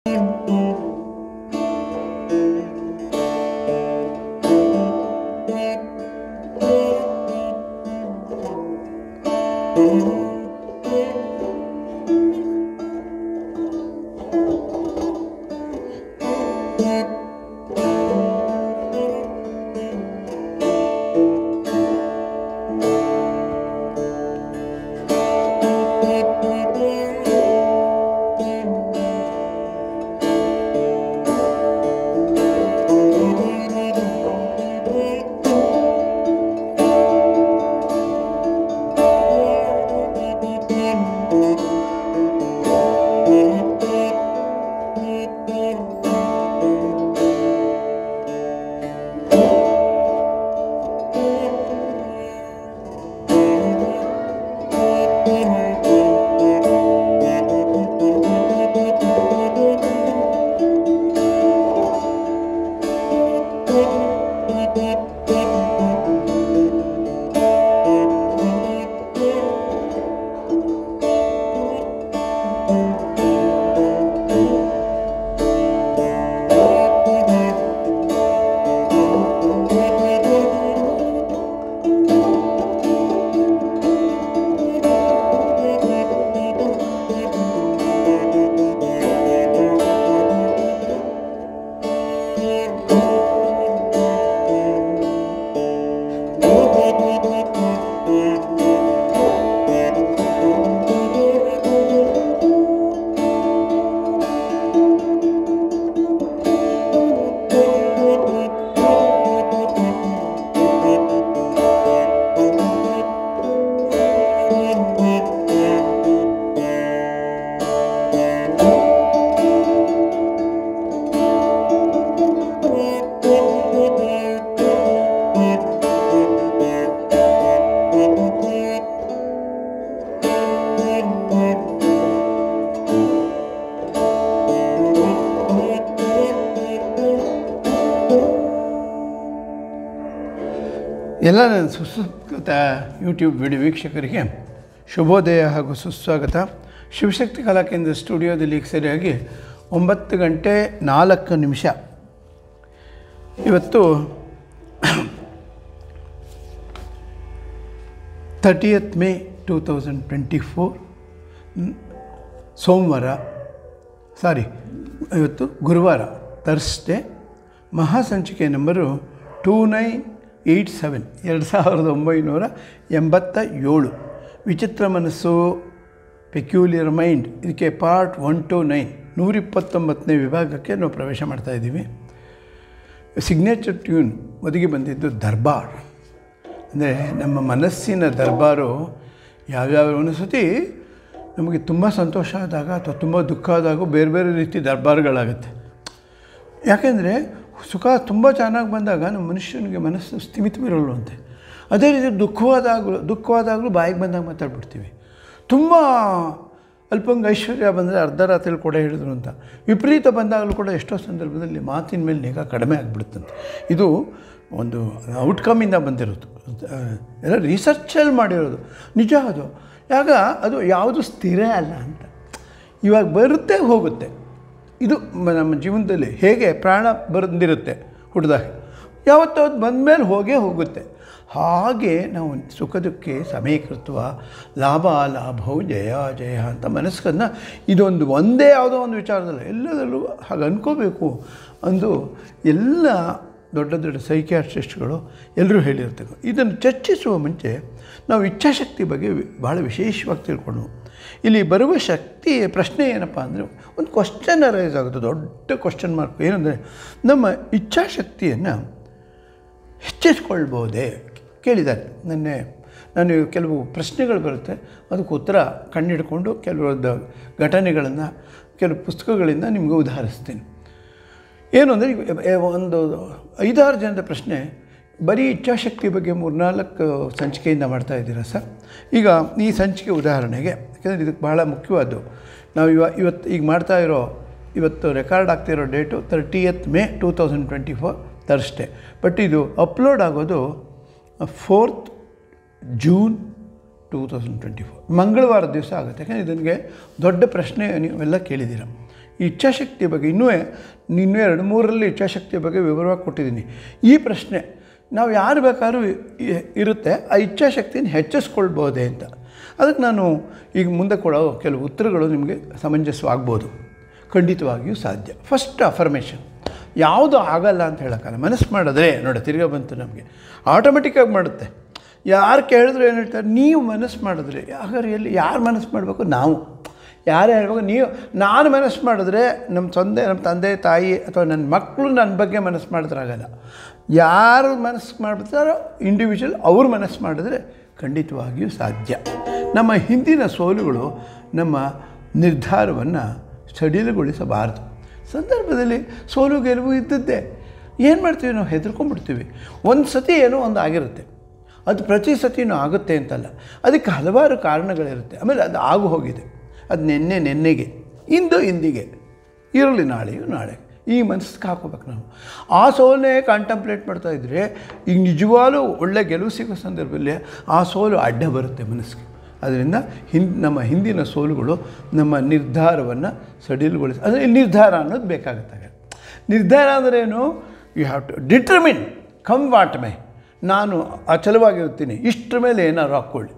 ಎಲ್ಲ ನನ್ನ ಸುಸಂಸ್ಕೃತ ಯೂಟ್ಯೂಬ್ ವಿಡಿಯೋ ವೀಕ್ಷಕರಿಗೆ ಶುಭೋದಯ ಹಾಗೂ ಸುಸ್ವಾಗತ ಶಿವಶಕ್ತಿ ಕಲಾಕೇಂದ್ರ ಸ್ಟುಡಿಯೋದಲ್ಲಿ ಈಗ ಸರಿಯಾಗಿ ಒಂಬತ್ತು ಗಂಟೆ ನಾಲ್ಕು ನಿಮಿಷ ಇವತ್ತು thirtieth May two thousand twenty four ಸೋಮವಾರ ಸಾರಿ ಇವತ್ತು ಗುರುವಾರ ತರ್ಸ್ಡೇ ಮಹಾಸಂಚಿಕೆ number two nine eight seven ಎರಡು ಸಾವಿರದ ಒಂಬೈನೂರ ಎಂಬತ್ತ ಏಳು ವಿಚಿತ್ರ ಮನಸ್ಸು ಪೆಕ್ಯುಲಿಯರ್ ಮೈಂಡ್ ಇದಕ್ಕೆ ಪಾರ್ಟ್ ಒನ್ ಟು ನೈನ್ ನೂರಿಪ್ಪತ್ತೊಂಬತ್ತನೇ ವಿಭಾಗಕ್ಕೆ ನಾವು ಪ್ರವೇಶ ಮಾಡ್ತಾ ಇದ್ದೀವಿ ಸಿಗ್ನೇಚರ್ ಟ್ಯೂನ್ ಒದಗಿ ಬಂದಿದ್ದು ದರ್ಬಾರ್ ಅಂದರೆ ನಮ್ಮ ಮನಸ್ಸಿನ ದರ್ಬಾರು ಯಾವ್ಯಾವ ಒಂದು ಸತಿ ನಮಗೆ ತುಂಬ ಸಂತೋಷ ಆದಾಗ ಅಥವಾ ತುಂಬ ದುಃಖ ಆದಾಗ ಬೇರೆ ಬೇರೆ ರೀತಿ ದರ್ಬಾರ್ಗಳಾಗುತ್ತೆ ಯಾಕೆಂದರೆ ಸುಖ ತುಂಬ ಚೆನ್ನಾಗಿ ಬಂದಾಗ ನಮ್ಮ ಮನುಷ್ಯನಿಗೆ ಮನಸ್ಸು ಸ್ಥಿಮಿತವಿರಲ್ವಂತೆ ಅದೇ ರೀತಿ ದುಃಖವಾದಾಗಲೂ ದುಃಖವಾದಾಗಲೂ ಬಾಯಿಗೆ ಬಂದಾಗ ಮಾತಾಡ್ಬಿಡ್ತೀವಿ ತುಂಬ ಅಲ್ಪಂಗ ಐಶ್ವರ್ಯ ಬಂದರೆ ಅರ್ಧ ರಾತ್ರಿ ಕೂಡ ಹೇಳಿದ್ರು ಅಂತ ವಿಪರೀತ ಬಂದಾಗಲೂ ಕೂಡ ಎಷ್ಟೋ ಸಂದರ್ಭದಲ್ಲಿ ಮಾತಿನ ಮೇಲೆ ನಿಗಾ ಕಡಿಮೆ ಆಗಿಬಿಡುತ್ತಂತೆ ಇದು ಒಂದು ಔಟ್ಕಮ್ಮಿಂದ ಬಂದಿರೋದು ಎಲ್ಲ ರಿಸರ್ಚಲ್ಲಿ ಮಾಡಿರೋದು ನಿಜ ಅದು ಯಾಗ ಅದು ಯಾವುದು ಸ್ಥಿರ ಅಲ್ಲ ಅಂತ ಇವಾಗ ಬರುತ್ತೆ ಹೋಗುತ್ತೆ ಇದು ಮ- ನಮ್ಮ ಜೀವನದಲ್ಲಿ ಹೇಗೆ ಪ್ರಾಣ ಬಂದಿರುತ್ತೆ ಹುಡ್ದಾಗ ಯಾವತ್ತೋ ಅದು ಬಂದಮೇಲೆ ಹೋಗೇ ಹೋಗುತ್ತೆ ಹಾಗೆ ನಾವು ಸುಖ ದುಃಖೆ ಸಮೀಕೃತ್ವ ಲಾಭ ಲಾಭವು ಜಯ ಜಯ ಅಂತ ಮನಸ್ಸನ್ನು ಇದೊಂದು ಒಂದೇ ಯಾವುದೋ ಒಂದು ವಿಚಾರದಲ್ಲ ಎಲ್ಲದರಲ್ಲೂ ಹಾಗೆ ಅನ್ಕೋಬೇಕು ಅಂದು ಎಲ್ಲ ದೊಡ್ಡ ದೊಡ್ಡ ಸೈಕ್ಯಾಟ್ರಿಸ್ಟ್ಗಳು ಎಲ್ಲರೂ ಹೇಳಿರ್ತಾರೆ ಇದನ್ನು ಚರ್ಚಿಸುವ ಮುಂಚೆ ನಾವು ಇಚ್ಛಾಶಕ್ತಿ ಬಗ್ಗೆ ವಿ- ಭಾಳ ವಿಶೇಷವಾಗಿ ತಿಳ್ಕೊಂಡು ಇಲ್ಲಿ ಬರುವ ಶಕ್ತಿ ಪ್ರಶ್ನೆ ಏನಪ್ಪ ಅಂದರೆ ಒಂದು ಕ್ವಶನ್ ಅರೈಸ್ ಆಗುತ್ತೆ ದೊಡ್ಡ ಕ್ವಶನ್ ಮಾರ್ಕ್ ಏನಂದರೆ ನಮ್ಮ ಇಚ್ಛಾಶಕ್ತಿಯನ್ನು ಹೆಚ್ಚಿಸ್ಕೊಳ್ಬೋದೇ ಕೇಳಿದ್ದಾರೆ ನಿನ್ನೆ ನಾನು ಕೆಲವು ಪ್ರಶ್ನೆಗಳು ಬರುತ್ತೆ ಅದಕ್ಕೆ ಉತ್ತರ ಕಂಡುಹಿಡ್ಕೊಂಡು ಕೆಲವೊಂದು ಘಟನೆಗಳನ್ನು ಕೆಲವು ಪುಸ್ತಕಗಳಿಂದ ನಿಮಗೆ ಉದಾಹರಿಸ್ತೀನಿ ಏನು ಅಂದರೆ ಒಂದು ಐದಾರು ಜನದ ಪ್ರಶ್ನೆ ಬರೀ ಇಚ್ಛಾಶಕ್ತಿ ಬಗ್ಗೆ ಮೂರ್ನಾಲ್ಕು ಸಂಚಿಕೆಯಿಂದ ಮಾಡ್ತಾ ಇದ್ದೀರಾ ಸರ್ ಈಗ ಈ ಸಂಚಿಕೆ ಉದಾಹರಣೆಗೆ ಯಾಕೆಂದರೆ ಇದಕ್ಕೆ ಬಹಳ ಮುಖ್ಯವಾದ್ದು ನಾವು ಇವ ಇವತ್ತು ಈಗ ಮಾಡ್ತಾ ಇರೋ ಇವತ್ತು ರೆಕಾರ್ಡ್ ಆಗ್ತಿರೋ date thirtieth May two thousand twenty four Thursday but ಇದು ಅಪ್ಲೋಡ್ ಆಗೋದು fourth June two thousand twenty four ಮಂಗಳವಾರ ದಿವಸ ಆಗುತ್ತೆ ಯಾಕಂದರೆ ಇದಕ್ಕೆ ದೊಡ್ಡ ಪ್ರಶ್ನೆ ನೀವೆಲ್ಲ ಕೇಳಿದ್ದೀರ ಇಚ್ಛಾಶಕ್ತಿಯ ಬಗ್ಗೆ ಇನ್ನೂ ಇನ್ನೂ ಎರಡು ಮೂರರಲ್ಲಿ ಇಚ್ಛಾಶಕ್ತಿಯ ಬಗ್ಗೆ ವಿವರವಾಗಿ ಕೊಟ್ಟಿದ್ದೀನಿ ಈ ಪ್ರಶ್ನೆ ನಾವು ಯಾರು ಬೇಕಾದ್ರೂ ಇ- ಇರುತ್ತೆ ಆ ಇಚ್ಛಾಶಕ್ತಿನ ಹೆಚ್ಚಿಸ್ಕೊಳ್ಬೋದೇ ಅಂತ ಅದಕ್ಕೆ ನಾನು ಈಗ ಮುಂದೆ ಕೊಡೋ ಕೆಲವು ಉತ್ತರಗಳು ನಿಮಗೆ ಸಮಂಜಸವಾಗ್ಬೋದು ಖಂಡಿತವಾಗಿಯೂ ಸಾಧ್ಯ ಫಸ್ಟ್ ಅಫರ್ಮೇಷನ್ ಯಾವುದು ಆಗಲ್ಲ ಅಂತ ಹೇಳೋಕ್ಕಲ್ಲ ಮನಸ್ಸು ಮಾಡಿದ್ರೆ ನೋಡಿ ತಿರ್ಗಾ ಬಂತು ನಮಗೆ ಆಟೋಮೆಟಿಕ್ಕಾಗಿ ಮಾಡುತ್ತೆ ಯಾರು ಕೇಳಿದ್ರು ಏನು ಹೇಳ್ತಾರೆ ನೀವು ಮನಸ್ಸು ಮಾಡಿದ್ರೆ ಹಾಗಾದ್ರೆ ಎಲ್ಲಿ ಯಾರು ಮನಸ್ಸು ಮಾಡಬೇಕು ನಾವು ಯಾರೇ ಹೇಳ್ಬೇಕು ನೀವು ನಾನು ಮನಸ್ಸು ಮಾಡಿದ್ರೆ ನಮ್ಮ ತಂದೆ ನಮ್ಮ ತಂದೆ ತಾಯಿ ಅಥವಾ ನನ್ನ ಮಕ್ಕಳು ನನ್ನ ಬಗ್ಗೆ ಮನಸ್ಸು ಮಾಡಿದ್ರಾಗಲ್ಲ ಯಾರು ಮನಸ್ಸು ಮಾಡ್ತಾರೋ ಇಂಡಿವಿಜುವಲ್ ಅವ್ರು ಮನಸ್ಸು ಮಾಡಿದ್ರೆ ಖಂಡಿತವಾಗಿಯೂ ಸಾಧ್ಯ ನಮ್ಮ ಹಿಂದಿನ ಸೋಲುಗಳು ನಮ್ಮ ನಿರ್ಧಾರವನ್ನು ಸಡಿಲಗೊಳಿಸಬಾರದು ಸಂದರ್ಭದಲ್ಲಿ ಸೋಲು ಗೆಲುವು ಇದ್ದದ್ದೇ ಏನು ಮಾಡ್ತೀವಿ ನಾವು ಹೆದರ್ಕೊಂಡ್ಬಿಡ್ತೀವಿ ಒಂದು ಸತಿ ಏನೋ ಒಂದು ಆಗಿರುತ್ತೆ ಅದು ಪ್ರತಿ ಸತಿನೂ ಆಗುತ್ತೆ ಅಂತಲ್ಲ ಅದಕ್ಕೆ ಹಲವಾರು ಕಾರಣಗಳಿರುತ್ತೆ ಆಮೇಲೆ ಅದು ಆಗು ಹೋಗಿದೆ ಅದು ನಿನ್ನೆ ನಿನ್ನೆಗೆ ಇಂದು ಇಂದಿಗೆ ಇರಲಿ ನಾಳೆಯು ನಾಳೆ ಈ ಮನಸ್ಸಿಗೆ ಹಾಕೋಬೇಕು ನಾವು ಆ ಸೋಲನ್ನೇ ಕಾಂಟಂಪ್ಲೇಟ್ ಮಾಡ್ತಾ ಇದ್ದರೆ ಈಗ ನಿಜವಾಗ್ಲೂ ಒಳ್ಳೆ ಗೆಲುವು ಸಿಗೋ ಸಂದರ್ಭದಲ್ಲಿ ಆ ಸೋಲು ಅಡ್ಡ ಬರುತ್ತೆ ಮನಸ್ಸಿಗೆ ಅದರಿಂದ ಹಿಂದ್ ನಮ್ಮ ಹಿಂದಿನ ಸೋಲುಗಳು ನಮ್ಮ ನಿರ್ಧಾರವನ್ನು ಸಡಿಲುಗೊಳಿಸಿ ಅಂದರೆ ನಿರ್ಧಾರ ಅನ್ನೋದು ಬೇಕಾಗುತ್ತೆ ನಿರ್ಧಾರ ಅಂದ್ರೇನು you have to determine come what may ನಾನು ಅಚಲವಾಗಿರ್ತೀನಿ ಇಷ್ಟರ ಮೇಲೆ ಏನಾದ್ರು ಹಾಕ್ಕೊಳ್ಳಿ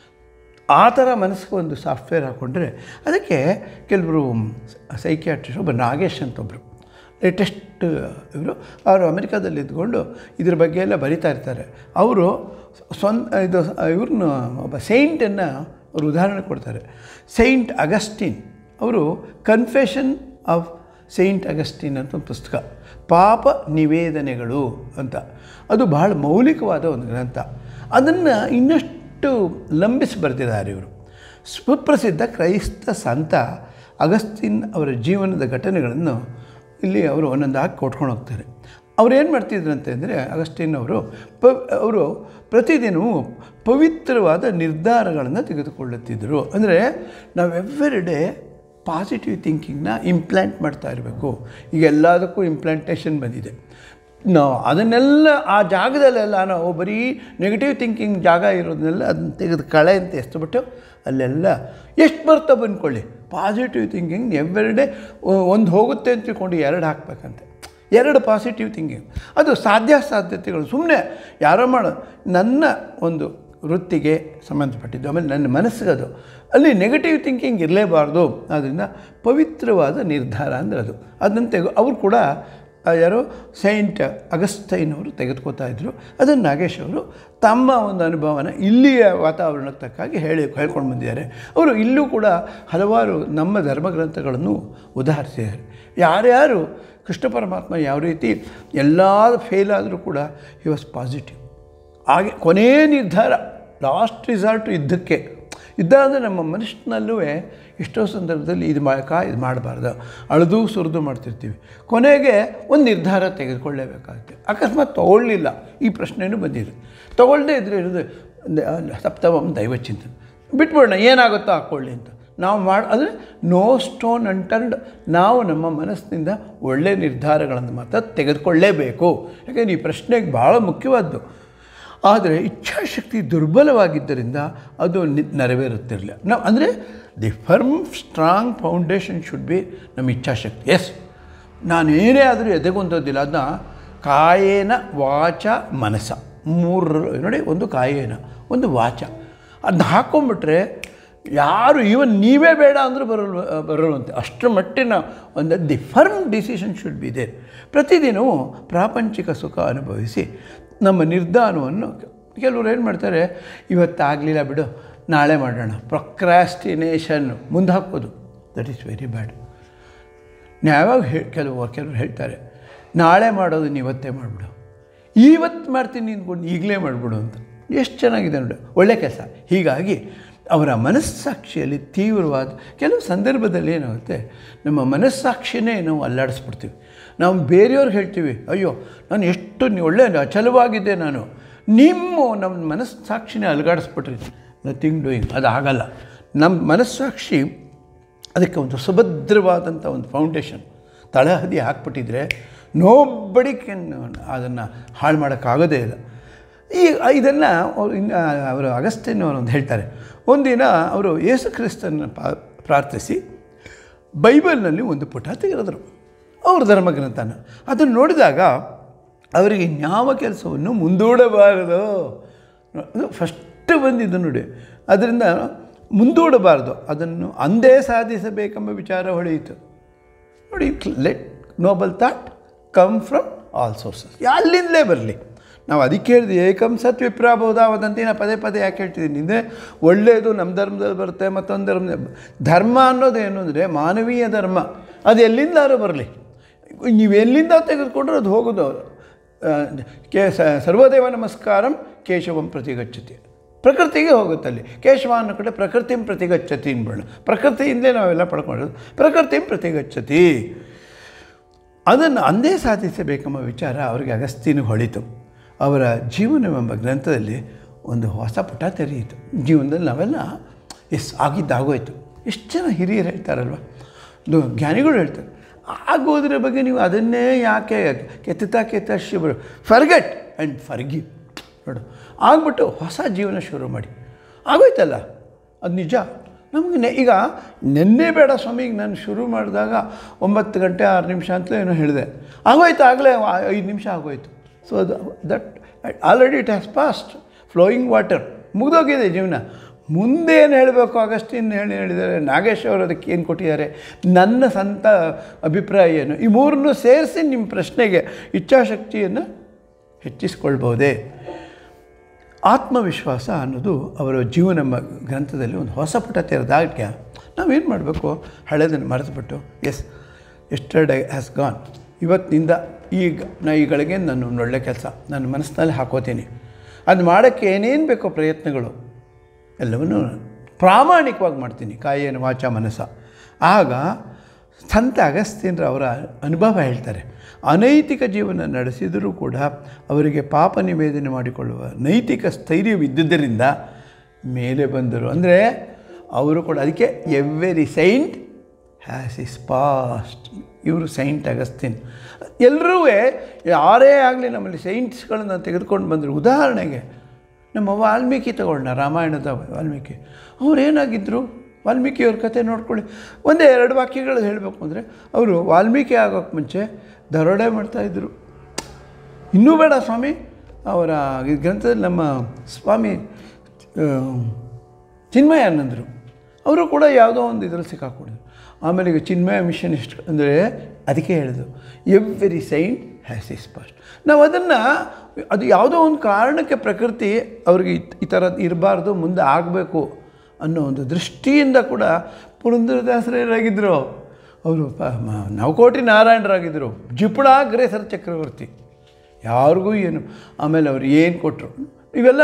ಆ ಥರ ಮನಸ್ಸಿಗೆ ಒಂದು ಸಾಫ್ಟ್ವೇರ್ ಹಾಕ್ಕೊಂಡ್ರೆ ಅದಕ್ಕೆ ಕೆಲವರು ಸೈಕ್ಯಾಟ್ರಿಸ್ಟ್ ಒಬ್ಬ ನಾಗೇಶ್ ಅಂತ ಒಬ್ಬರು ಲೇಟೆಸ್ಟ್ ಇವರು ಅವರು ಅಮೆರಿಕಾದಲ್ಲಿ ಇದ್ಕೊಂಡು ಇದ್ರ ಬಗ್ಗೆ ಎಲ್ಲ ಬರಿತಾ ಇರ್ತಾರೆ ಅವರು ಸ್ವಂತ ಇದು ಇವ್ರನ್ನ ಒಬ್ಬ ಸೈಂಟನ್ನು ಅವರು ಉದಾಹರಣೆ ಕೊಡ್ತಾರೆ ಸೈಂಟ್ ಅಗಸ್ಟಿನ್ ಅವರು ಕನ್ಫೆಷನ್ ಆಫ್ ಸೈಂಟ್ ಅಗಸ್ಟಿನ್ ಅಂತ ಒಂದು ಪುಸ್ತಕ ಪಾಪ ನಿವೇದನೆಗಳು ಅಂತ ಅದು ಬಹಳ ಮೌಲಿಕವಾದ ಒಂದು ಗ್ರಂಥ ಅದನ್ನು ಇನ್ನಷ್ಟು ಲಂಬಿಸಿ ಬರೆದಿದ್ದಾರೆ ಇವರು ಸುಪ್ರಸಿದ್ಧ ಕ್ರೈಸ್ತ ಸಂತ ಅಗಸ್ತಿನ್ ಅವರ ಜೀವನದ ಘಟನೆಗಳನ್ನು ಇಲ್ಲಿ ಅವರು ಒಂದೊಂದಾಗಿ ಕೊಟ್ಕೊಂಡು ಹೋಗ್ತಾರೆ ಅವ್ರು ಏನು ಮಾಡ್ತಿದ್ರು ಅಂದರೆ ಅಗಸ್ಟಿನ್ ಅವರು ಪ ಅವರು ಪ್ರತಿದಿನವೂ ಪವಿತ್ರವಾದ ನಿರ್ಧಾರಗಳನ್ನು ತೆಗೆದುಕೊಳ್ಳುತ್ತಿದ್ದರು ಅಂದರೆ ನಾವು ಎವ್ರಿ ಡೇ ಪಾಸಿಟಿವ್ ಥಿಂಕಿಂಗ್ನ ಇಂಪ್ಲಾಂಟ್ ಮಾಡ್ತಾ ಇರಬೇಕು ಈಗ ಎಲ್ಲದಕ್ಕೂ ಇಂಪ್ಲಾಂಟೇಷನ್ ಬಂದಿದೆ ನಾವು ಅದನ್ನೆಲ್ಲ ಆ ಜಾಗದಲ್ಲೆಲ್ಲ ನಾವು ಬರೀ ನೆಗೆಟಿವ್ ಥಿಂಕಿಂಗ್ ಜಾಗ ಇರೋದನ್ನೆಲ್ಲ ಅದನ್ನ ತೆಗೆದು ಕಳೆ ಅಂತ ಎಸ್ಬಿಟ್ಟು ಅಲ್ಲೆಲ್ಲ ಎಷ್ಟು ಬರ್ತಾ ಬಂದ್ಕೊಳ್ಳಿ ಪಾಸಿಟಿವ್ ಥಿಂಕಿಂಗ್ ಎವ್ರಿ ಡೇ ಒಂದು ಹೋಗುತ್ತೆ ಅಂತ ತಿಳ್ಕೊಂಡು ಎರಡು ಹಾಕ್ಬೇಕಂತೆ ಎರಡು ಪಾಸಿಟಿವ್ ಥಿಂಕಿಂಗ್ ಅದು ಸಾಧ್ಯ ಸಾಧ್ಯತೆಗಳು ಸುಮ್ಮನೆ ಯಾರೋ ಮಾಡೋ ನನ್ನ ಒಂದು ವೃತ್ತಿಗೆ ಸಂಬಂಧಪಟ್ಟಿದ್ದು ಆಮೇಲೆ ನನ್ನ ಮನಸ್ಸಿಗದು ಅಲ್ಲಿ ನೆಗೆಟಿವ್ ಥಿಂಕಿಂಗ್ ಇರಲೇಬಾರ್ದು ಆದ್ದರಿಂದ ಪವಿತ್ರವಾದ ನಿರ್ಧಾರ ಅಂದರೆ ಅದು ಅದನ್ನು ತೆಗೆ ಅವರು ಕೂಡ ಆ ಯಾರೋ ಸೈಂಟ್ ಅಗಸ್ತೈನ್ ಅವರು ತೆಗೆದುಕೋತಾ ಇದ್ದರು ಅದನ್ನು ನಾಗೇಶ್ ಅವರು ತಮ್ಮ ಒಂದು ಅನುಭವನ ಇಲ್ಲಿಯ ವಾತಾವರಣಕ್ಕೆ ತಕ್ಕಾಗಿ ಹೇಳಿ ಹೇಳ್ಕೊಂಡು ಬಂದಿದ್ದಾರೆ ಅವರು ಇಲ್ಲೂ ಕೂಡ ಹಲವಾರು ನಮ್ಮ ಧರ್ಮಗ್ರಂಥಗಳನ್ನು ಉದಾಹರಿಸಿದ್ದಾರೆ ಯಾರ್ಯಾರು ಕೃಷ್ಣ ಪರಮಾತ್ಮ ಯಾವ ರೀತಿ ಎಲ್ಲ ಫೇಲ್ ಆದರೂ ಕೂಡ ಹಿ ವಾಸ್ ಪಾಸಿಟಿವ್ ಹಾಗೆ ಕೊನೆಯ ನಿರ್ಧಾರ ಲಾಸ್ಟ್ ರಿಸಾರ್ಟು ಯುದ್ಧಕ್ಕೆ ಯುದ್ಧ ಅಂದರೆ ನಮ್ಮ ಮನುಷ್ಯನಲ್ಲೂ ಎಷ್ಟೋ ಸಂದರ್ಭದಲ್ಲಿ ಇದು ಮಾಡಕ ಇದು ಮಾಡಬಾರ್ದು ಅಳದು ಸುರಿದು ಮಾಡ್ತಿರ್ತೀವಿ ಕೊನೆಗೆ ಒಂದು ನಿರ್ಧಾರ ತೆಗೆದುಕೊಳ್ಳೇಬೇಕಾಗುತ್ತೆ ಅಕಸ್ಮಾತ್ ತೊಗೊಳ್ಳಿಲ್ಲ ಈ ಪ್ರಶ್ನೆಯೂ ಬಂದಿದೆ ತೊಗೊಳ್ಳದೇ ಇದ್ರೆ ಇರೋದು ಸಪ್ತಮಂ ದೈವಚಿಂತನೆ ಬಿಟ್ಬಿಡೋಣ ಏನಾಗುತ್ತೋ ಹಾಕ್ಕೊಳ್ಳಿ ಅಂತ ನಾವು ಮಾಡಿ ಅಂದರೆ ನೋ ಸ್ಟೋನ್ ಅಂಟರ್ಡ್ ನಾವು ನಮ್ಮ ಮನಸ್ಸಿನಿಂದ ಒಳ್ಳೆಯ ನಿರ್ಧಾರಗಳನ್ನು ಮಾತ್ರ ತೆಗೆದುಕೊಳ್ಳೇಬೇಕು ಯಾಕೆಂದರೆ ಈ ಪ್ರಶ್ನೆಗೆ ಭಾಳ ಮುಖ್ಯವಾದ್ದು ಆದರೆ ಇಚ್ಛಾಶಕ್ತಿ ದುರ್ಬಲವಾಗಿದ್ದರಿಂದ ಅದು ನಿ- ನೆರವೇರುತ್ತಿರಲಿಲ್ಲ ನಾವು ಅಂದರೆ the firm strong foundation should be ನಮ್ಮ ಇಚ್ಛಾಶಕ್ತಿ ಎಸ್ ನಾನು ಏನೇ ಆದರೂ ಎದೆಗೊಂದೋದಿಲ್ಲ ಅದನ್ನ ಕಾಯೇನ ವಾಚ ಮನಸ ಮೂರು ನೋಡಿ ಒಂದು ಕಾಯೇನ ಒಂದು ವಾಚ ಅದನ್ನ ಹಾಕ್ಕೊಂಬಿಟ್ರೆ ಯಾರು ಈವನ್ ನೀವೇ ಬೇಡ ಅಂದರೂ ಬರಲ್ ಬರಲ್ವಂತೆ ಅಷ್ಟರ ಮಟ್ಟಿನ ಒಂದು the firm decision should be there ಪ್ರತಿದಿನವೂ ಪ್ರಾಪಂಚಿಕ ಸುಖ ಅನುಭವಿಸಿ ನಮ್ಮ ನಿರ್ಧಾರವನ್ನು ಕೆಲವರು ಏನು ಮಾಡ್ತಾರೆ ಇವತ್ತಾಗಲಿಲ್ಲ ಬಿಡು ನಾಳೆ ಮಾಡೋಣ ಪ್ರೊಕ್ರಾಸ್ಟಿನೇಷನ್ ಮುಂದೆ ಹಾಕೋದು ದಟ್ ಈಸ್ ವೆರಿ ಬ್ಯಾಡ್ ಯಾವಾಗ ಹೇ ಕೆಲವು ಕೆಲವರು ಹೇಳ್ತಾರೆ ನಾಳೆ ಮಾಡೋದನ್ನ ಇವತ್ತೇ ಮಾಡಿಬಿಡು ಇವತ್ತು ಮಾಡ್ತೀನಿ ಅಂದ್ಕೊಂಡು ಈಗಲೇ ಮಾಡಿಬಿಡು ಅಂತ ಎಷ್ಟು ಚೆನ್ನಾಗಿದೆ ನೋಡಿ ಒಳ್ಳೆ ಕೆಲಸ ಹೀಗಾಗಿ ಅವರ ಮನಸ್ಸಾಕ್ಷಿಯಲ್ಲಿ ತೀವ್ರವಾದ ಕೆಲವು ಸಂದರ್ಭದಲ್ಲಿ ಏನಾಗುತ್ತೆ ನಮ್ಮ ಮನಸ್ಸಾಕ್ಷಿನೇ ನಾವು ಅಲ್ಲಾಡಿಸ್ಬಿಡ್ತೀವಿ ನಾವು ಬೇರೆಯವ್ರಿಗೆ ಹೇಳ್ತೀವಿ ಅಯ್ಯೋ ನಾನು ಎಷ್ಟು ನಿ- ಒಳ್ಳೆ ಅಚಲವಾಗಿದ್ದೆ ನಾನು ನಿಮ್ಮ ನಮ್ಮ ಮನಸ್ಸಾಕ್ಷಿನೇ ಅಲುಗಾಡಿಸ್ಬಿಟ್ರಿ ನಥಿಂಗ್ ಡೂಯಿಂಗ್ ಅದು ಆಗಲ್ಲ ನಮ್ಮ ಮನಸ್ಸಾಕ್ಷಿ ಅದಕ್ಕೆ ಒಂದು ಸುಭದ್ರವಾದಂಥ ಒಂದು ಫೌಂಡೇಶನ್ ತಳಹದಿ ಹಾಕ್ಬಿಟ್ಟಿದ್ರೆ ನೋಬಡಿ ಕೆನ್ ಅದನ್ನು ಹಾಳು ಮಾಡೋಕ್ಕಾಗೋದೇ ಇಲ್ಲ ಈ ಇದನ್ನು ಅವರು ಇನ್ನು ಅವರು ಅಗಸ್ತಿನ್ ಅವರು ಒಂದು ಹೇಳ್ತಾರೆ ಒಂದಿನ ಅವರು ಯೇಸು ಕ್ರಿಸ್ತನ ಪಾ ಪ್ರಾರ್ಥಿಸಿ ಬೈಬಲ್ನಲ್ಲಿ ಒಂದು ಪುಟ ತೆಗೆದರು ಅವ್ರ ಧರ್ಮಗ್ರಂಥನ ಅದನ್ನು ನೋಡಿದಾಗ ಅವರಿಗೆ ಇನ್ಯಾವ ಕೆಲಸವನ್ನು ಮುಂದೂಡಬಾರದು ಅದು ಫಸ್ಟ್ ಬಂದಿದ್ದು ನೋಡಿ ಅದರಿಂದ ಮುಂದೂಡಬಾರದು ಅದನ್ನು ಅಂದೇ ಸಾಧಿಸಬೇಕೆಂಬ ವಿಚಾರ ಹೊಳೆಯಿತು ನೋಡಿ let noble thought come from all sources ಅಲ್ಲಿಂದಲೇ ಬರಲಿ ನಾವು ಅದಕ್ಕೆ ಹೇಳಿದ್ವಿ ಏಕಂ ಸತ್ ವಿಪ್ರಾಬೋಧ ವದಂತಿ ನಾ ಪದೇ ಪದೇ ಯಾಕೆ ಹೇಳ್ತಿದ್ದೀನಿ ಅಂದರೆ ಒಳ್ಳೆಯದು ನಮ್ಮ ಧರ್ಮದಲ್ಲಿ ಬರುತ್ತೆ ಮತ್ತೊಂದು ಧರ್ಮ ಧರ್ಮ ಅನ್ನೋದು ಏನು ಅಂದರೆ ಮಾನವೀಯ ಧರ್ಮ ಅದು ಎಲ್ಲಿಂದಾರು ಬರಲಿ ನೀವು ಎಲ್ಲಿಂದ ತೆಗೆದುಕೊಂಡ್ರೆ ಅದು ಹೋಗೋದು ಆ, ಕೇ ಸ- ಸರ್ವದೇವ ನಮಸ್ಕಾರಂ ಕೇಶವಂ ಪ್ರತಿಗಚ್ಚತಿ ಪ್ರಕೃತಿಗೆ ಹೋಗುತ್ತೆ ಅಲ್ಲಿ ಕೇಶವ ಅನ್ನೋ ಕಡೆ ಪ್ರಕೃತಿಂ ಪ್ರತಿಗಚ್ಚತಿ ಅನ್ಬೇಡ ಪ್ರಕೃತಿಯಿಂದಲೇ ನಾವೆಲ್ಲ ಪಡ್ಕೊಳ್ಳೋದು ಪ್ರಕೃತಿಂ ಪ್ರತಿಗಚ್ಚತಿ ಅದನ್ನು ಅಂದೇ ಸಾಧಿಸಬೇಕೆಂಬ ವಿಚಾರ ಅವರಿಗೆ ಅಗಸ್ತ್ಯನಿಗೆ ಹೊಳಿತು ಅವರ ಜೀವನವೆಂಬ ಗ್ರಂಥದಲ್ಲಿ ಒಂದು ಹೊಸ ಪುಟ ತೆರೆಯಿತು ಜೀವನದಲ್ಲಿ ನಾವೆಲ್ಲ ಎಸ್ ಆಗಿದ್ದಾಗೋಯ್ತು ಎಷ್ಟು ಜನ ಹಿರಿಯರು ಹೇಳ್ತಾರಲ್ವ ಇದು ಜ್ಞಾನಿಗಳು ಹೇಳ್ತಾರೆ ಆಗೋದ್ರ ಬಗ್ಗೆ ನೀವು ಅದನ್ನೇ ಯಾಕೆ ಕೆತ್ತುತ್ತಾ ಕೆತ್ತ ಶಿವರು ಫರ್ಗೆಟ್ ಆ್ಯಂಡ್ ಫರ್ಗಿ ನೋಡು ಆಗ್ಬಿಟ್ಟು ಹೊಸ ಜೀವನ ಶುರು ಮಾಡಿ ಆಗೋಯ್ತಲ್ಲ ಅದು ನಿಜ ನಮಗೆ ನೆ ಈಗ ನಿನ್ನೆ ಬೇಡ ಸ್ವಾಮಿಗೆ ನಾನು ಶುರು ಮಾಡಿದಾಗ ಒಂಬತ್ತು ಗಂಟೆ ಆರು ನಿಮಿಷ ಅಂತಲೇ ಏನೋ ಹೇಳಿದೆ ಆಗೋಯ್ತು ಆಗಲೇ ಐದು ನಿಮಿಷ ಆಗೋಯ್ತು ಸೊ ಅದು that already it has passed flowing water ಮುಗಿದೋಗಿದೆ ಜೀವನ ಮುಂದೇನು ಹೇಳಬೇಕು ಆಗಸ್ಟಿನ್ ಹೇಳಿ ಹೇಳಿದ್ದಾರೆ ನಾಗೇಶ್ ಅವರು ಅದಕ್ಕೆ ಏನು ಕೊಟ್ಟಿದ್ದಾರೆ ನನ್ನ ಸ್ವಂತ ಅಭಿಪ್ರಾಯ ಏನು ಈ ಮೂರನ್ನು ಸೇರಿಸಿ ನಿಮ್ಮ ಪ್ರಶ್ನೆಗೆ ಇಚ್ಛಾಶಕ್ತಿಯನ್ನು ಹೆಚ್ಚಿಸ್ಕೊಳ್ಬೋದೇ ಆತ್ಮವಿಶ್ವಾಸ ಅನ್ನೋದು ಅವರ ಜೀವನ ಮ- ಗ್ರಂಥದಲ್ಲಿ ಒಂದು ಹೊಸ ಪುಟ ತೆರೆದಾಗ ನಾವೇನು ಮಾಡಬೇಕು ಹಳೆದನ್ನು ಮರೆತುಬಿಟ್ಟು ಎಸ್ ಎಸ್ಟರ್ಡೇ ಹ್ಯಾಸ್ ಗಾನ್ ಇವತ್ತಿನಿಂದ ಈಗ ನಾ ಈ ಗಳಿಗೆ ನಾನು ಒಂದು ಒಳ್ಳೆ ಕೆಲಸ ನನ್ನ ಮನಸ್ಸಿನಲ್ಲಿ ಹಾಕೋತೀನಿ ಅದು ಮಾಡೋಕ್ಕೆ ಏನೇನು ಬೇಕೋ ಪ್ರಯತ್ನಗಳು ಎಲ್ಲವನ್ನೂ ಪ್ರಾಮಾಣಿಕವಾಗಿ ಮಾಡ್ತೀನಿ ಕಾಯೇನ ವಾಚ ಮನಸ್ಸ ಆಗ ಸಂತ ಅಗಸ್ತ್ಯನರ ಅವರ ಅನುಭವ ಹೇಳ್ತಾರೆ ಅನೈತಿಕ ಜೀವನ ನಡೆಸಿದರೂ ಕೂಡ ಅವರಿಗೆ ಪಾಪ ನಿವೇದನೆ ಮಾಡಿಕೊಳ್ಳುವ ನೈತಿಕ ಸ್ಥೈರ್ಯವಿದ್ದುದರಿಂದ ಮೇಲೆ ಬಂದರು ಅಂದರೆ ಅವರು ಕೂಡ ಅದಕ್ಕೆ every saint has his past ಇವರು ಸೈಂಟ್ ಅಗಸ್ತಿನ್ ಎಲ್ಲರೂ ಯಾರೇ ಆಗಲಿ ನಮ್ಮಲ್ಲಿ ಸೈಂಟ್ಸ್ಗಳನ್ನು ತೆಗೆದುಕೊಂಡು ಬಂದರು ಉದಾಹರಣೆಗೆ ನಮ್ಮ ವಾಲ್ಮೀಕಿ ತಗೊಳ್ಳೋಣ ರಾಮಾಯಣದ ವಾಲ್ಮೀಕಿ ಅವ್ರು ಏನಾಗಿದ್ದರು ವಾಲ್ಮೀಕಿಯವ್ರ ಕತೆ ನೋಡ್ಕೊಳ್ಳಿ ಒಂದೇ ಎರಡು ವಾಕ್ಯಗಳು ಹೇಳಬೇಕು ಅಂದರೆ ಅವರು ವಾಲ್ಮೀಕಿ ಆಗೋಕ್ಕೆ ಮುಂಚೆ ದರೋಡೆ ಮಾಡ್ತಾಯಿದ್ರು ಇನ್ನೂ ಬೇಡ ಸ್ವಾಮಿ ಅವರ ಈ ಗ್ರಂಥದಲ್ಲಿ ನಮ್ಮ ಸ್ವಾಮಿ ಆ, ಚಿನ್ಮಯಾನಂದರು ಅವರು ಕೂಡ ಯಾವುದೋ ಒಂದು ಇದರಲ್ಲಿ ಸಿಕ್ಕಾಕೊಂಡಿದ್ರು ಆಮೇಲೆ ಈಗ ಚಿನ್ಮಯ ಮಿಷನ್ ಇಷ್ಟು ಅಂದರೆ ಅದಕ್ಕೆ ಹೇಳಿದ್ರು every saint has his past ನಾವು ಅದನ್ನು ಅದು ಯಾವುದೋ ಒಂದು ಕಾರಣಕ್ಕೆ ಪ್ರಕೃತಿ ಅವ್ರಿಗೆ ಇತ್- ಈ ಥರ ಇರಬಾರ್ದು ಮುಂದೆ ಆಗಬೇಕು ಅನ್ನೋ ಒಂದು ದೃಷ್ಟಿಯಿಂದ ಕೂಡ ಪುರಂದರದಾಸರಾಗಿದ್ದರು ಅವರು ಪ ಮ- ನವಕೋಟಿ ನಾರಾಯಣರಾಗಿದ್ದರು ಜಿಪುಳಾಗ್ರೇಸರ ಚಕ್ರವರ್ತಿ ಯಾರಿಗೂ ಏನು ಆಮೇಲೆ ಅವ್ರು ಏನು ಕೊಟ್ಟರು ಇವೆಲ್ಲ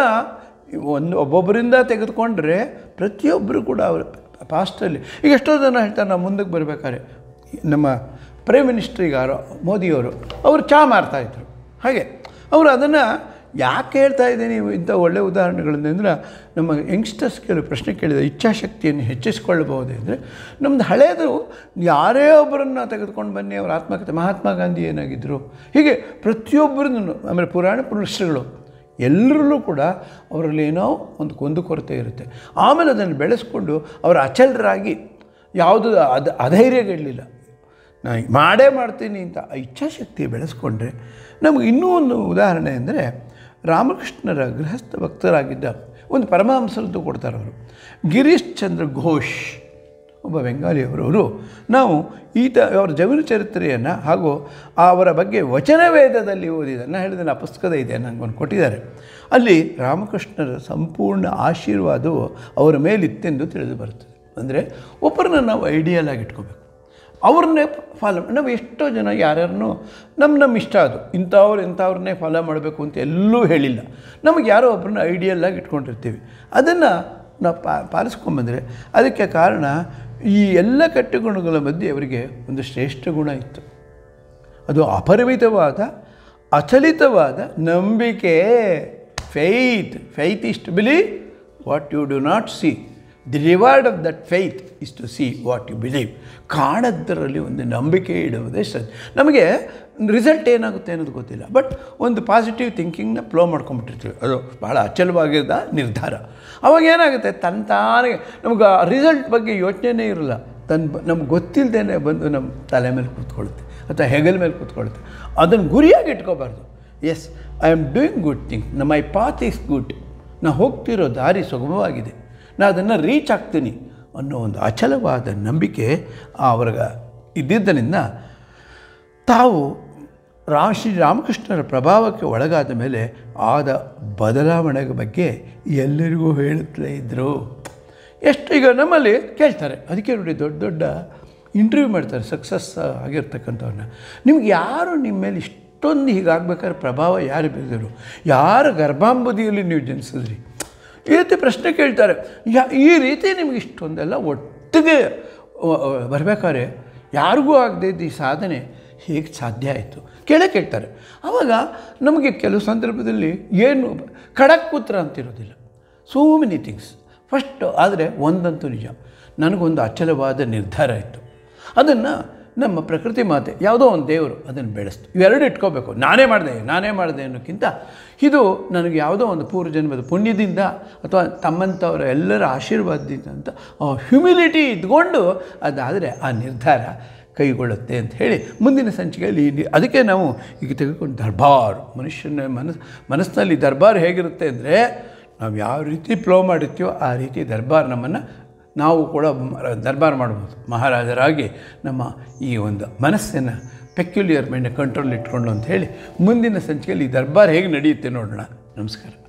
ಒಂದು ಒಬ್ಬೊಬ್ಬರಿಂದ ತೆಗೆದುಕೊಂಡ್ರೆ ಪ್ರತಿಯೊಬ್ಬರು ಕೂಡ ಅವರು ಪಾಸ್ಟಲ್ಲಿ ಈಗ ಎಷ್ಟೋ ಜನ ಹೇಳ್ತಾರೆ ನಾವು ಮುಂದಕ್ಕೆ ಬರಬೇಕಾದ್ರೆ ನಮ್ಮ ಪ್ರೈಮ್ ಮಿನಿಸ್ಟರ್ ಈಗ ಯಾರೋ ಮೋದಿಯವರು ಅವರು ಚಹಾ ಮಾರ್ತಾಯಿದ್ರು ಹಾಗೆ ಅವರು ಅದನ್ನು ಯಾಕೆ ಹೇಳ್ತಾ ಇದ್ದೀನಿ ಇಂಥ ಒಳ್ಳೆಯ ಉದಾಹರಣೆಗಳನ್ನು ಅಂದರೆ ನಮ್ಮ ಯಂಗ್ಸ್ಟರ್ಸ್ ಕೆಲವು ಪ್ರಶ್ನೆ ಕೇಳಿದ ಇಚ್ಛಾಶಕ್ತಿಯನ್ನು ಹೆಚ್ಚಿಸಿಕೊಳ್ಳಬಹುದೇ ಅಂದರೆ ನಮ್ಮದು ಹಳೆಯದು ಯಾರೇ ಒಬ್ಬರನ್ನು ತೆಗೆದುಕೊಂಡು ಬನ್ನಿ ಅವರ ಆತ್ಮಕತೆ ಮಹಾತ್ಮ ಗಾಂಧಿ ಏನಾಗಿದ್ದರು ಹೀಗೆ ಪ್ರತಿಯೊಬ್ಬರನ್ನು ಆಮೇಲೆ ಪುರಾಣ ಪುರುಷರುಗಳು ಎಲ್ಲರಲ್ಲೂ ಕೂಡ ಅವರಲ್ಲಿ ಏನೋ ಒಂದು ಕುಂದುಕೊರತೆ ಇರುತ್ತೆ ಆಮೇಲೆ ಅದನ್ನು ಬೆಳೆಸ್ಕೊಂಡು ಅವರು ಅಚಲರಾಗಿ ಯಾವುದು ಅದು ಅಧೈರ್ಯಗಳಿಲ್ಲ ನಾನು ಮಾಡೇ ಮಾಡ್ತೀನಿ ಅಂತ ಆ ಇಚ್ಛಾಶಕ್ತಿ ಬೆಳೆಸ್ಕೊಂಡ್ರೆ ನಮಗೆ ಇನ್ನೂ ಒಂದು ಉದಾಹರಣೆ ಅಂದರೆ ರಾಮಕೃಷ್ಣರ ಗೃಹಸ್ಥ ಭಕ್ತರಾಗಿದ್ದ ಒಂದು ಪರಮಹಂಸರದ್ದು ಕೊಡ್ತಾರೆ ಅವರು ಗಿರೀಶ್ ಚಂದ್ರ ಘೋಷ್ ಒಬ್ಬ ಬೆಂಗಾಲಿಯವರವರು ನಾವು ಈತ ಅವರ ಜಮೀನು ಚರಿತ್ರೆಯನ್ನು ಹಾಗೂ ಅವರ ಬಗ್ಗೆ ವಚನವೇದದಲ್ಲಿ ಓದಿದ್ದನ್ನು ಹೇಳಿದ ಆ ಪುಸ್ತಕದ ಇದೆ ನನಗೊಂದು ಕೊಟ್ಟಿದ್ದಾರೆ ಅಲ್ಲಿ ರಾಮಕೃಷ್ಣರ ಸಂಪೂರ್ಣ ಆಶೀರ್ವಾದವು ಅವರ ಮೇಲಿತ್ತೆಂದು ತಿಳಿದು ಬರುತ್ತದೆ ಅಂದರೆ ಒಬ್ಬರನ್ನ ನಾವು ಐಡಿಯಲ್ ಆಗಿ ಇಟ್ಕೋಬೇಕು ಅವ್ರನ್ನೇ ಫಾಲೋ ನಾವು ಎಷ್ಟೋ ಜನ ಯಾರ್ಯಾರನ್ನೂ ನಮ್ಮ ನಮ್ಮ ಇಷ್ಟ ಅದು ಇಂಥವ್ರು ಇಂಥವ್ರನ್ನೇ ಫಾಲೋ ಮಾಡಬೇಕು ಅಂತ ಎಲ್ಲೂ ಹೇಳಿಲ್ಲ ನಮಗೆ ಯಾರೋ ಒಬ್ಬರನ್ನ ಐಡಿಯಲ್ಲಾಗಿ ಇಟ್ಕೊಂಡಿರ್ತೀವಿ ಅದನ್ನು ನಾವು ಪಾ ಪಾಲಿಸ್ಕೊಂಬಂದರೆ ಅದಕ್ಕೆ ಕಾರಣ ಈ ಎಲ್ಲ ಕೆಟ್ಟ ಗುಣಗಳ ಮಧ್ಯೆ ಅವರಿಗೆ ಒಂದು ಶ್ರೇಷ್ಠ ಗುಣ ಇತ್ತು ಅದು ಅಪರಿಮಿತವಾದ ಅಚಲಿತವಾದ ನಂಬಿಕೆ faith faith is to believe what you do not see the reward of that faith is to see what you believe ಕಾಣದ್ದರಲ್ಲಿ ಒಂದು ನಂಬಿಕೆ ಇಡುವುದೇ ಶ್ರದ್ಧೆ ನಮಗೆ ರಿಸಲ್ಟ್ ಏನಾಗುತ್ತೆ ಅನ್ನೋದು ಗೊತ್ತಿಲ್ಲ ಬಟ್ ಒಂದು ಪಾಸಿಟಿವ್ ಥಿಂಕಿಂಗ್ನ ಫ್ಲೋ ಮಾಡ್ಕೊಂಬಿಟ್ಟಿರ್ತೀವಿ ಅದು ಭಾಳ ಅಚಲವಾಗಿದ್ದ ನಿರ್ಧಾರ ಅವಾಗ ಏನಾಗುತ್ತೆ ತನ್ನ ತಾನೇ ನಮ್ಗೆ ರಿಸಲ್ಟ್ ಬಗ್ಗೆ ಯೋಚನೆನೇ ಇರಲ್ಲ ತನ್ನ ನಮ್ಗೆ ಗೊತ್ತಿಲ್ಲದೇ ಬಂದು ನಮ್ಮ ತಲೆ ಮೇಲೆ ಕೂತ್ಕೊಳ್ಳುತ್ತೆ ಅಥವಾ ಹೆಗಲ ಮೇಲೆ ಕೂತ್ಕೊಳ್ಳುತ್ತೆ ಅದನ್ನು ಗುರಿಯಾಗಿ ಇಟ್ಕೋಬಾರ್ದು as I am doing good thing in my path is good ನಾ ಹೋಗ್ತಿರೋ ದಾರಿ ಸುಗಮವಾಗಿದೆ ನಾ ಅದನ್ನು ರೀಚ್ ಆಗ್ತೀನಿ ಅನ್ನೋ ಒಂದು ಅಚಲವಾದ ನಂಬಿಕೆ ಅವ್ರಿಗೆ ಇದ್ದಿದ್ದರಿಂದ ತಾವು ರಾಮ ಶ್ರೀ ರಾಮಕೃಷ್ಣರ ಪ್ರಭಾವಕ್ಕೆ ಒಳಗಾದ ಮೇಲೆ ಆದ ಬದಲಾವಣೆ ಬಗ್ಗೆ ಎಲ್ಲರಿಗೂ ಹೇಳುತ್ತಲೇ ಇದ್ದರು ಎಷ್ಟು ಈಗ ನಮ್ಮಲ್ಲಿ ಕೇಳ್ತಾರೆ ಅದಕ್ಕೆ ನೋಡಿ ದೊಡ್ಡ ದೊಡ್ಡ ಇಂಟರ್ವ್ಯೂ ಮಾಡ್ತಾರೆ ಸಕ್ಸಸ್ ಆಗಿರ್ತಕ್ಕಂಥವ್ರನ್ನ ನಿಮ್ಗೆ ಯಾರು ನಿಮ್ಮ ಮೇಲೆ ಇಷ್ಟೊಂದು ಹೀಗಾಗ್ಬೇಕಾದ್ರೆ ಪ್ರಭಾವ ಯಾರು ಬೀರಿದರು ಯಾರ ಗರ್ಭಾಂಬುದಿಯಲ್ಲಿ ನೀವು ಜನಿಸಿದ್ರಿ ಈ ರೀತಿ ಪ್ರಶ್ನೆ ಕೇಳ್ತಾರೆ ಯಾ ಈ ರೀತಿ ನಿಮ್ಗೆ ಇಷ್ಟೊಂದೆಲ್ಲ ಒಟ್ಟಿಗೆ ಬರಬೇಕಾದ್ರೆ ಯಾರಿಗೂ ಆಗದೆ ಇದ್ದ ಈ ಸಾಧನೆ ಹೇಗೆ ಸಾಧ್ಯ ಆಯಿತು ಕೇಳೇ ಕೇಳ್ತಾರೆ ಆವಾಗ ನಮಗೆ ಕೆಲವು ಸಂದರ್ಭದಲ್ಲಿ ಏನು ಖಡಕ್ ಉತ್ತರ ಅಂತಿರೋದಿಲ್ಲ ಸೋ ಮೆನಿ ಥಿಂಗ್ಸ್ ಫಸ್ಟ್ ಆದರೆ ಒಂದಂತೂ ನಿಜ ನನಗೊಂದು ಅಚಲವಾದ ನಿರ್ಧಾರ ಇತ್ತು ಅದನ್ನು ನಮ್ಮ ಪ್ರಕೃತಿ ಮಾತೆ ಯಾವುದೋ ಒಂದು ದೇವರು ಅದನ್ನು ಬೆಳೆಸ್ತು ಇವೆರಡು ಇಟ್ಕೋಬೇಕು ನಾನೇ ಮಾಡಿದೆ ನಾನೇ ಮಾಡಿದೆ ಅನ್ನೋಕ್ಕಿಂತ ಇದು ನನಗೆ ಯಾವುದೋ ಒಂದು ಪೂರ್ವಜನ್ಮದ ಪುಣ್ಯದಿಂದ ಅಥವಾ ತಮ್ಮಂಥವರ ಎಲ್ಲರ ಆಶೀರ್ವಾದದಿಂದ ಅಂತ ಹ್ಯುಮಿಲಿಟಿ ಇದ್ಕೊಂಡು ಅದಾದರೆ ಆ ನಿರ್ಧಾರ ಕೈಗೊಳ್ಳುತ್ತೆ ಅಂತ ಹೇಳಿ ಮುಂದಿನ ಸಂಚಿಕೆಯಲ್ಲಿ ಈ ನಿ- ಅದಕ್ಕೆ ನಾವು ಈಗ ತೆಗೆದುಕೊಂಡು ದರ್ಬಾರ್ ಮನುಷ್ಯನ ಮನಸ್ ಮನಸ್ಸಿನಲ್ಲಿ ದರ್ಬಾರ್ ಹೇಗಿರುತ್ತೆ ಅಂದರೆ ನಾವು ಯಾವ ರೀತಿ ಫ್ಲೋ ಮಾಡಿರ್ತೀವೋ ಆ ರೀತಿ ದರ್ಬಾರ್ ನಮ್ಮನ್ನು ನಾವು ಕೂಡ ಮ- ದರ್ಬಾರ್ ಮಾಡ್ಬೋದು ಮಹಾರಾಜರಾಗಿ ನಮ್ಮ ಈ ಒಂದು ಮನಸ್ಸನ್ನು ಪೆಕ್ಯುಲಿಯರ್ ಮೈಂಡ್ ಕಂಟ್ರೋಲ್ ಇಟ್ಕೊಂಡು ಅಂತ ಹೇಳಿ ಮುಂದಿನ ಸಂಚಿಕೆಯಲ್ಲಿ ಈ ದರ್ಬಾರ್ ಹೇಗೆ ನಡೆಯುತ್ತೆ ನೋಡೋಣ ನಮಸ್ಕಾರ